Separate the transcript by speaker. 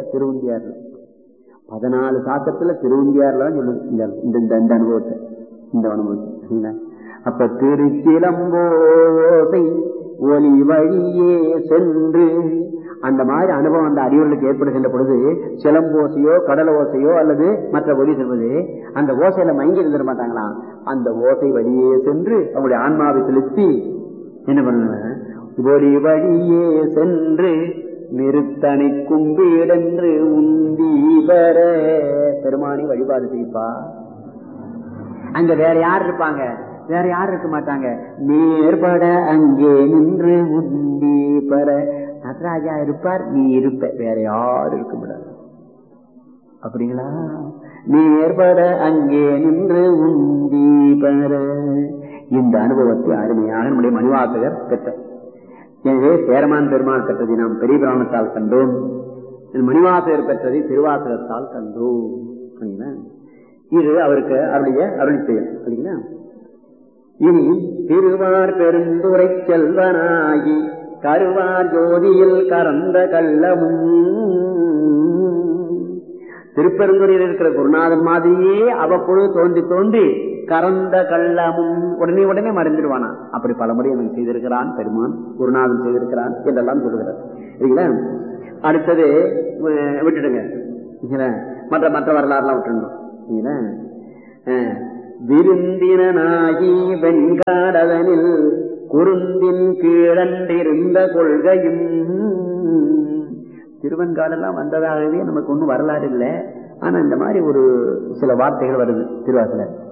Speaker 1: திருவந்தியார்ல பதினாலு சாக்கத்துல திருவந்தியார்ல தான் சொல்லுது இந்த இந்த- இந்த இந்த அனுபவத்தை இந்த அனுபவத்தை சரிங்களா? அப்ப திருச்சிலம்போசை ஒலி வழியே சென்று அந்த மாதிரி அனுபவம் அந்த அறிவுகளுக்கு ஏற்படுகின்ற பொழுது சிலம்போசையோ கடல் ஓசையோ அல்லது மற்ற ஒலி செல்வது அந்த ஓசையில மயங்கி இருந்துட மாட்டாங்களாம் அந்த ஓசை வழியே சென்று அவங்களுடைய ஆன்மாவை செலுத்தி என்ன பண்ணுவாங்க ஒலி வழியே சென்று நிறுத்தனை கும்பிடென்று உந்தி பெற பெருமானி வழிபாடு செய்ப்பா அங்க வேற யார் இருப்பாங்க வேற யார் இருக்க மாட்டாங்க நேர்பட அங்கே நின்று உந்தி பெற நடராஜா இருப்பார் நீ இருப்ப வேற யாரும் இருக்க முடியாது அப்படிங்களா நேர்பட அங்கே நின்று உந்தி பெற இந்த அனுபவத்தை அருமையாக நம்முடைய மணிவாசகர் பெற்றார் எனவே சேரமான் பெருமான் பெற்றதை நாம் பெரிய பிராணத்தால் கண்டோம் மணிவாசகர் பெற்றதை திருவாசகத்தால் கண்டோம் சரிங்களா? இது அவருக்கு அவருடைய அருளி செயல் சரிங்களா இனி திருவார் பெருந்துரை செல்வனாகி கருவார் ஜோதியில் கறந்த கள்ளமும் திருப்பெருந்துறையில் இருக்கிற குருநாதன் மாதிரியே அவ்வப்பொழுது தோன்றி தோன்றி கறந்த கள்ளமும் உடனே உடனே மறைந்துடுவானா அப்படி பலமுறை எனக்கு செய்திருக்கிறான் பெருமான் குருநாதன் செய்திருக்கிறான் என்றெல்லாம் சொல்லுகிறார் சரிங்களா அடுத்தது அஹ், விட்டுடுங்க சரிங்களா? மற்ற மற்ற வரலாறுலாம் விட்டுடணும் சரிங்களா? அஹ், விருந்தினனாகி வெண்காடதனில் குருந்தின் கீழன்றிருந்த கொள்கையும் திருவெண்காடெல்லாம் வந்ததாகவே நமக்கு ஒன்றும் வரலாறு இல்லை ஆனா இந்த மாதிரி ஒரு சில வார்த்தைகள் வருது திருவாசல